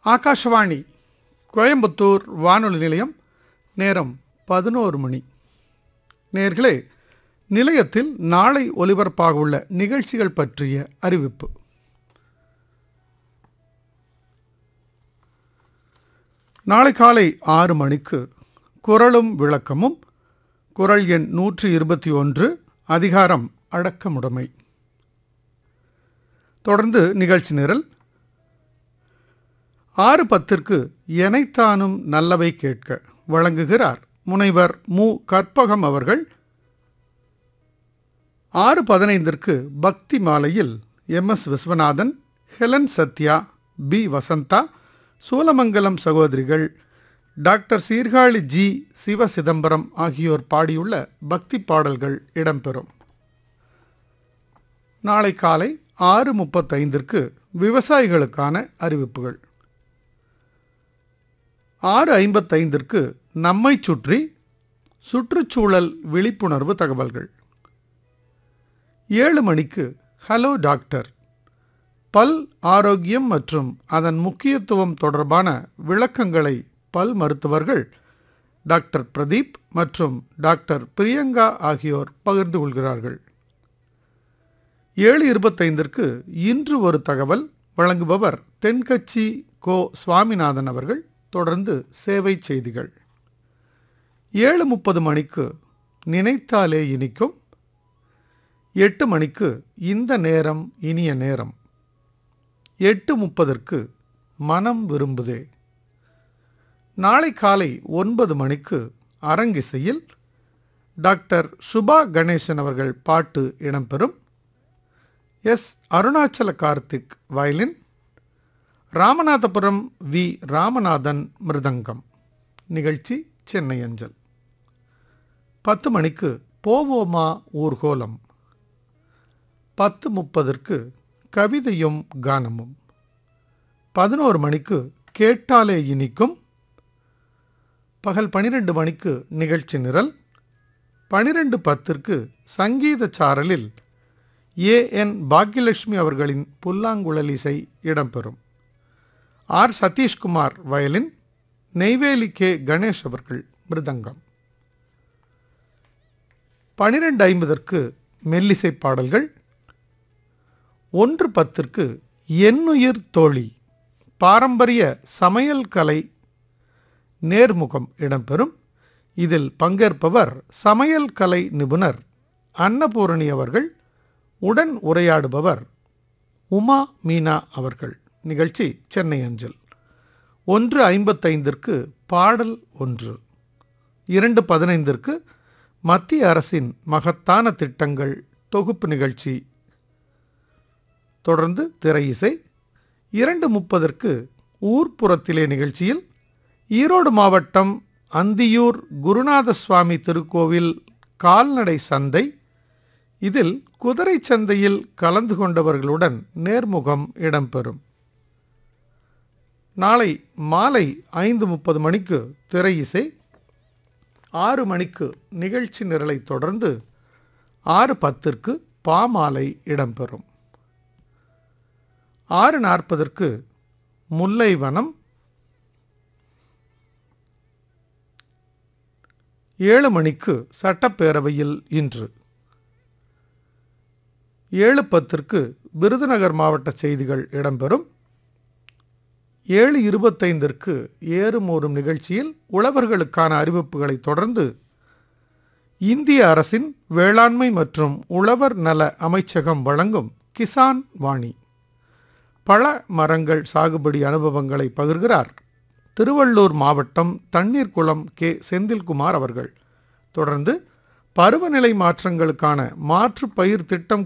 ஆகாஷவாணி கோயம்புத்தூர் வானொலி நிலையம் நேரம் பதினோரு மணி நேர்களே நிலையத்தில் நாளை ஒலிபரப்பாக உள்ள நிகழ்ச்சிகள் பற்றிய அறிவிப்பு நாளை காலை ஆறு மணிக்கு குரலும் விளக்கமும் குரல் எண் நூற்றி இருபத்தி ஒன்று அதிகாரம் அடக்கமுடைமை தொடர்ந்து நிகழ்ச்சி நிரல் ஆறு பத்திற்கு எனைத்தானும் நல்லவை கேட்க வழங்குகிறார் முனைவர் மு கற்பகம் அவர்கள் ஆறு பதினைந்திற்கு பக்தி மாலையில் M S Viswanathan Helen Sathya P Vasantha Soolamangalam சகோதரிகள் டாக்டர் சீர்காழி ஜி சிவ சிதம்பரம் ஆகியோர் பாடியுள்ள பக்தி பாடல்கள் இடம்பெறும் நாளை காலை ஆறு முப்பத்தைந்திற்கு விவசாயிகளுக்கான அறிவிப்புகள் ஆறு ஐம்பத்தைந்திற்கு நம்மை சுற்றி சுற்றுச்சூழல் விழிப்புணர்வு தகவல்கள் ஏழு மணிக்கு ஹலோ டாக்டர் பல் ஆரோக்கியம் மற்றும் அதன் முக்கியத்துவம் தொடர்பான விளக்கங்களை பல் மருத்துவர்கள் டாக்டர் பிரதீப் மற்றும் டாக்டர் பிரியங்கா ஆகியோர் பகிர்ந்து கொள்கிறார்கள் ஏழு இருபத்தைந்திற்கு இன்று ஒரு தகவல் வழங்குபவர் தென்கட்சி கோ சுவாமிநாதன் அவர்கள் தொடர்ந்து சேவை செய்திகள் ஏழு முப்பது மணிக்கு நினைத்தாலே இனிக்கும் எட்டு மணிக்கு இந்த நேரம் இனிய நேரம் எட்டு முப்பதற்கு மனம் விரும்புதே நாளை காலை ஒன்பது மணிக்கு அரங்கிசையில் டாக்டர் சுபா கணேசன் அவர்கள் பாட்டு இடம்பெறும் S Arunachala Karthik violin Ramanathapuram V Ramanathan mridangam நிகழ்ச்சி சென்னை அஞ்சல் பத்து மணிக்கு போவோமா ஊர்கோலம் பத்து முப்பதற்கு கவிதையும் கானமும் பதினோரு மணிக்கு கேட்டாலே இனிக்கும் பகல் பனிரெண்டு மணிக்கு நிகழ்ச்சி நிரல் பனிரெண்டு பத்திற்கு சங்கீத சாரலில் ஏ என் பாக்யலட்சுமி அவர்களின் புல்லாங்குழல் இசை இடம்பெறும் R Sathishkumar violin Neyveli K Ganesh அவர்கள் மிருதங்கம் பனிரெண்டு ஐம்பதற்கு மெல்லிசை பாடல்கள் ஒன்று பத்திற்கு எண்ணுயிர் தோழி பாரம்பரிய சமையல் கலை நேர்முகம் இடம்பெறும் இதில் பங்கேற்பவர் சமையல் கலை நிபுணர் அன்னபூரணி அவர்கள் உடன் உரையாடுபவர் உமா மீனா அவர்கள் நிகழ்ச்சி சென்னை அஞ்சல் ஒன்று ஐம்பத்தைந்திற்கு பாடல் ஒன்று இரண்டு பதினைந்திற்கு மத்திய அரசின் மகத்தான திட்டங்கள் தொகுப்பு நிகழ்ச்சி தொடர்ந்து திரை இசை இரண்டு முப்பதற்கு ஊர்ப்புறத்திலே நிகழ்ச்சியில் ஈரோடு மாவட்டம் அந்தியூர் குருநாத சுவாமி திருக்கோவில் கால்நடை சந்தை இதில் குதிரை சந்தையில் கலந்து கொண்டவர்களுடன் நேர்முகம் இடம்பெறும் நாளை மாலை ஐந்து முப்பது மணிக்கு திரை இசை ஆறு மணிக்கு நிகழ்ச்சி நிரலை தொடர்ந்து ஆறு பத்திற்கு பாமாலை இடம்பெறும் ஆறு நாற்பதற்கு முல்லைவனம் ஏழு மணிக்கு சட்டப்பேரவையில் இன்று ஏழு பத்திற்கு விருதுநகர் மாவட்ட செய்திகள் இடம்பெறும் ஏழு இருபத்தைந்திற்கு ஏறுமோறும் நிகழ்ச்சியில் உழவர்களுக்கான அறிவிப்புகளை தொடர்ந்து இந்திய அரசின் வேளாண்மை மற்றும் உழவர் நல அமைச்சகம் வழங்கும் கிசான் வாணி பழ மரங்கள் சாகுபடி அனுபவங்களை பகிர்கிறார் திருவள்ளூர் மாவட்டம் தண்ணீர்குளம் கே செந்தில்குமார் அவர்கள் தொடர்ந்து பருவநிலை மாற்றங்களுக்கான மாற்று பயிர் திட்டம்